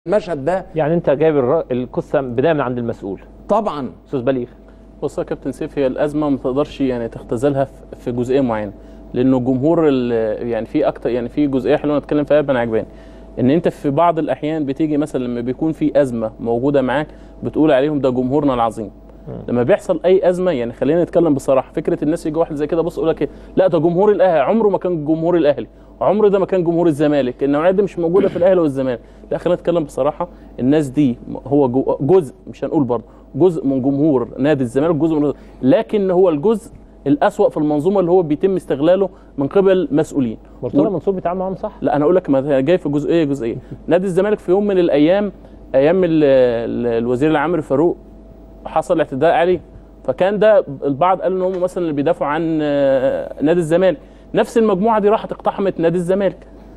المشهد ده يعني انت جايب الر- القصه بدايه من عند المسؤول طبعا استاذ بليغ بص يا كابتن سيف هي الازمه ما تقدرش يعني تختزلها في- في جزئيه معينه لانه الجمهور ال- يعني في اكتر يعني في جزئيه حلوه نتكلم فيها انا عجباني ان انت في بعض الاحيان بتيجي مثلا لما بيكون في ازمه موجوده معاك بتقول عليهم ده جمهورنا العظيم لما بيحصل اي ازمه يعني خلينا نتكلم بصراحه فكره الناس يجي واحد زي كده بص يقول لك إيه، لا ده جمهور الاهلي عمره ما كان جمهور الاهلي عمر ده ما كان جمهور الزمالك النوعيه دي مش موجوده في الاهلي والزمالك لا خلينا نتكلم بصراحه الناس دي هو جو- جزء مش هنقول برضه جزء من جمهور نادي الزمالك جزء من لكن هو الجزء الأسوأ في المنظومه اللي هو بيتم استغلاله من قبل مسؤولين مرتضى منصور بيتعامل معاهم صح لا انا اقول لك ما جاي في جزئيه جزئيه نادي الزمالك في يوم من الايام ايام ال- ال- الوزير العام فاروق حصل اعتداء عليه فكان ده البعض قال ان هم مثلا اللي بيدافعوا عن آه، نادي الزمالك نفس المجموعه دي راحت اقتحمت نادي الزمالك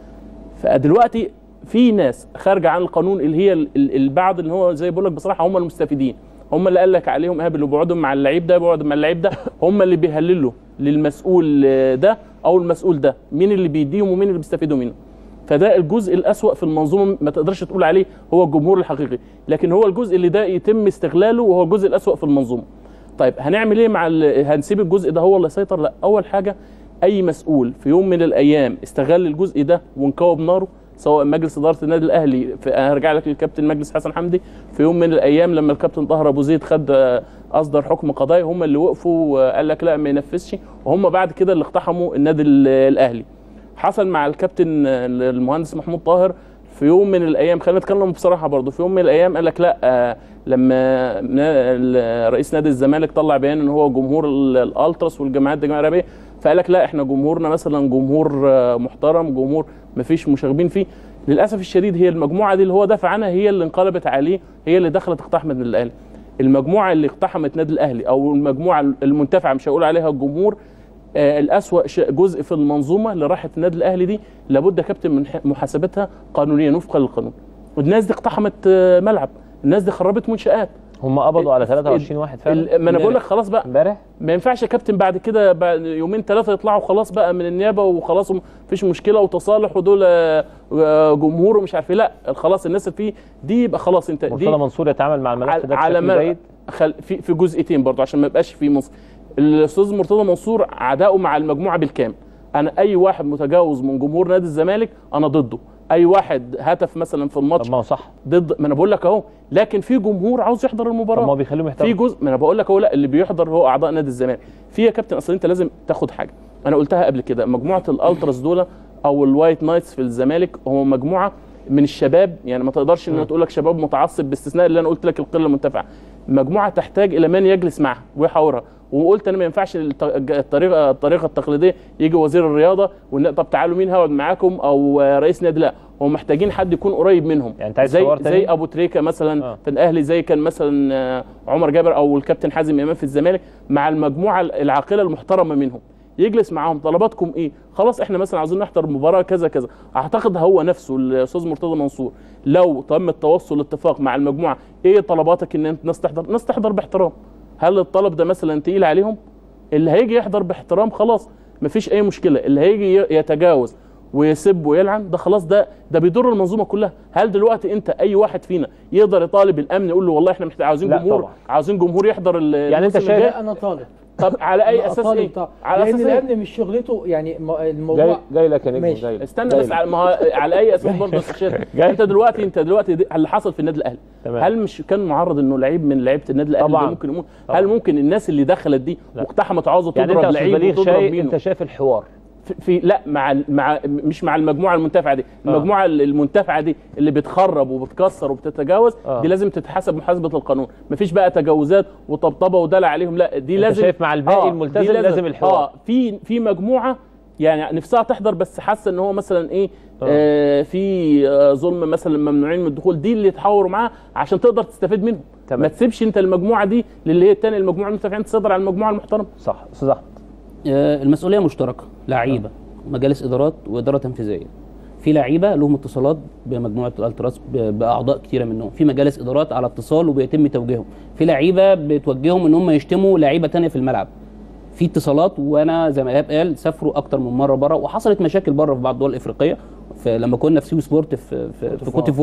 فدلوقتي في ناس خارجه عن القانون اللي هي ال- ال- البعض اللي هو زي بقول لك بصراحه هم المستفيدين هم اللي قال لك عليهم اهاب اللي بيقعدوا مع اللعيب ده بيقعدوا مع اللعيب ده هم اللي بيهللوا للمسؤول آه، ده او المسؤول ده مين اللي بيديهم ومين اللي بيستفيدوا منه فده الجزء الأسوأ في المنظومة ما تقدرش تقول عليه هو الجمهور الحقيقي لكن هو الجزء اللي ده يتم استغلاله وهو الجزء الأسوأ في المنظومة طيب هنعمل ايه مع ال- هنسيب الجزء ده هو اللي يسيطر لا اول حاجه اي مسؤول في يوم من الايام استغل الجزء ده وانكوب ناره سواء مجلس اداره النادي الاهلي في هرجع لك للكابتن مجلس حسن حمدي في يوم من الايام لما الكابتن طاهر ابو زيد خد آه، اصدر حكم قضائي هم اللي وقفوا وقال لك لا ما ينفذش وهم بعد كده اللي اقتحموا النادي ال- الاهلي حصل مع الكابتن آه، المهندس محمود طاهر في يوم من الايام خلينا نتكلم بصراحه برضه في يوم من الايام قال لك لا آه، لما نا- ال- رئيس نادي الزمالك طلع بيان ان هو جمهور ال- الالتراس والجماعات الجماعيه العربيه فقال لك لا احنا جمهورنا مثلا جمهور آه، محترم جمهور ما فيش مشاغبين فيه للاسف الشديد هي المجموعه دي اللي هو دافع عنها هي اللي انقلبت عليه هي اللي دخلت اقتحمت النادي الاهلي المجموعه اللي اقتحمت نادي الاهلي او المجموعه المنتفعه مش هقول عليها الجمهور آه، الأسوأ ش- جزء في المنظومة اللي راحت النادي الأهلي دي لابد يا كابتن من ح- محاسبتها قانونيا وفقا للقانون والناس دي اقتحمت آه، ملعب الناس دي خربت منشآت هم قبضوا على 23 واحد فعلا ال- ما انا بقول لك خلاص بقى امبارح ما ينفعش يا كابتن بعد كده بعد يومين ثلاثه يطلعوا خلاص بقى من النيابه وخلاص مفيش مشكله وتصالح ودول آه، آه، جمهور ومش عارف ايه لا خلاص الناس اللي فيه دي يبقى خلاص انت دي مرتضى منصور يتعامل مع الملف ده على بشكل ما جيد خل... في في جزئيتين برضه عشان ما يبقاش في مصر الاستاذ مرتضى منصور عداؤه مع المجموعه بالكامل انا اي واحد متجاوز من جمهور نادي الزمالك انا ضده اي واحد هتف مثلا في الماتش طب ما هو صح ضد ما انا بقول لك اهو لكن في جمهور عاوز يحضر طب المباراه ما هو بيخليهم في يحترموا جزء ما انا بقول لك هو لا اللي بيحضر هو اعضاء نادي الزمالك في يا كابتن اصل انت لازم تاخد حاجه انا قلتها قبل كده مجموعه الالتراس دول او الوايت نايتس في الزمالك هو مجموعه من الشباب يعني ما تقدرش ان تقول لك شباب متعصب باستثناء اللي انا قلت لك القله المنتفعه مجموعه تحتاج الى من يجلس معها ويحاورها وقلت انا ما ينفعش الط- الطريقه الطريقه التقليديه يجي وزير الرياضه ون... طب تعالوا مين هقعد معاكم او رئيس نادي لا هم محتاجين حد يكون قريب منهم يعني انت عايز زي حوار تاني؟ زي ابو تريكه مثلا آه. في الاهلي زي كان مثلا آه، عمر جابر او الكابتن حازم امام في الزمالك مع المجموعه العاقله المحترمه منهم يجلس معاهم طلباتكم ايه خلاص احنا مثلا عاوزين نحضر مباراه كذا كذا اعتقد هو نفسه الاستاذ مرتضى منصور لو تم التوصل اتفاق مع المجموعه ايه طلباتك ان انت الناس تحضر الناس تحضر باحترام هل الطلب ده مثلا تقيل عليهم اللي هيجي يحضر باحترام خلاص مفيش اي مشكله اللي هيجي ي- يتجاوز ويسب ويلعن ده خلاص ده ده بيضر المنظومه كلها هل دلوقتي انت اي واحد فينا يقدر يطالب الامن يقول له والله احنا محتاج عاوزين لا جمهور طبعا. عاوزين جمهور يحضر ال- يعني انت الموسم شايف- الجاي؟ لا انا طالب طب على اي أنا اساس طالب ايه طبعا. على لان اساس ايه الامن مش شغلته يعني م- الموضوع جاي جاي لك يا نجم ماشي. جاي لك استنى جاي بس لك. على ما هو على اي اساس برضه يا أستاذ شيخ؟ جاي. انت دلوقتي انت دلوقتي دي- اللي حصل في النادي الاهلي تمام. هل مش كان معرض انه لعيب من لعيبه النادي الاهلي طبعاً. اللي ممكن يموت طبعا. هل ممكن الناس اللي دخلت دي لا. واقتحمت عاوزه يعني انت تضرب يا استاذ لعيب بليغ وتضرب شايف مين انت شايف الحوار في, في لا مع ال- مع مش مع المجموعه المنتفعه دي المجموعه المنتفعه دي اللي بتخرب وبتكسر وبتتجاوز آه. دي لازم تتحاسب محاسبه القانون مفيش بقى تجاوزات وطبطبه ودلع عليهم لا دي انت لازم شايف مع الباقي الملتزم دي لازم الحوار. اه في في مجموعه يعني نفسها تحضر بس حاسه ان هو مثلا ايه آه. آه في آه ظلم مثلا ممنوعين من الدخول دي اللي تحاوروا معاها عشان تقدر تستفيد منهم تمام. ما تسيبش انت المجموعه دي للي هي الثانيه المجموعه المنتفعين تصدر على المجموعه المحترمه صح استاذ احمد آه، المسؤوليه مشتركه لعيبه مجالس ادارات واداره تنفيذيه في لعيبه لهم اتصالات بمجموعه الالتراس ب- باعضاء كتيره منهم في مجالس ادارات على اتصال وبيتم توجيههم في لعيبه بتوجههم ان هم يشتموا لعيبه تانية في الملعب في اتصالات وانا زي ما ايهاب قال سافروا اكتر من مره بره وحصلت مشاكل بره في بعض الدول الافريقيه في لما كنا في سيو سبورت في في, في كوت ديفوار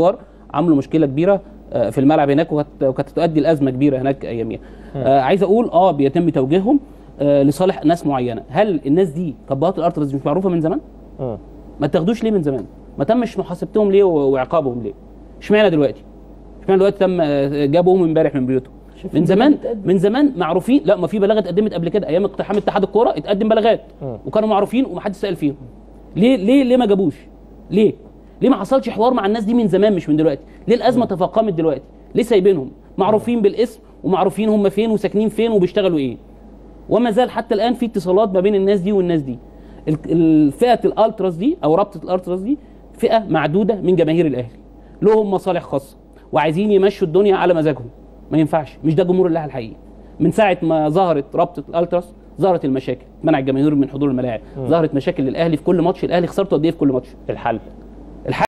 عملوا مشكله كبيره آه، في الملعب هناك وكانت وكانت تؤدي لازمه كبيره هناك اياميها آه عايز اقول اه بيتم توجيههم آه لصالح ناس معينه هل الناس دي كبهات الارترز مش معروفه من زمان مم. ما تاخدوش ليه من زمان ما تمش محاسبتهم ليه و- وعقابهم ليه اشمعنى دلوقتي اشمعنى دلوقتي تم آه، جابوهم امبارح من بيوتهم من زمان من زمان معروفين لا ما في بلاغات اتقدمت قبل كده ايام اقتحام اتحاد الكوره اتقدم بلاغات وكانوا معروفين ومحدش سال فيهم ليه ليه ليه ما جابوش ليه ليه ما حصلش حوار مع الناس دي من زمان مش من دلوقتي ليه الازمه تفاقمت دلوقتي ليه سايبينهم معروفين بالاسم ومعروفين هم فين وساكنين فين وبيشتغلوا ايه وما زال حتى الان في اتصالات ما بين الناس دي والناس دي ال- الفئه الالتراس دي او رابطه الالتراس دي فئه معدوده من جماهير الاهلي لهم مصالح خاصه وعايزين يمشوا الدنيا على مزاجهم ما ينفعش مش ده جمهور الاهلي الحقيقي من ساعه ما ظهرت رابطه الالتراس ظهرت المشاكل منع الجماهير من حضور الملاعب ظهرت مشاكل للاهلي في كل ماتش الاهلي خسرته قد ايه في كل ماتش الحل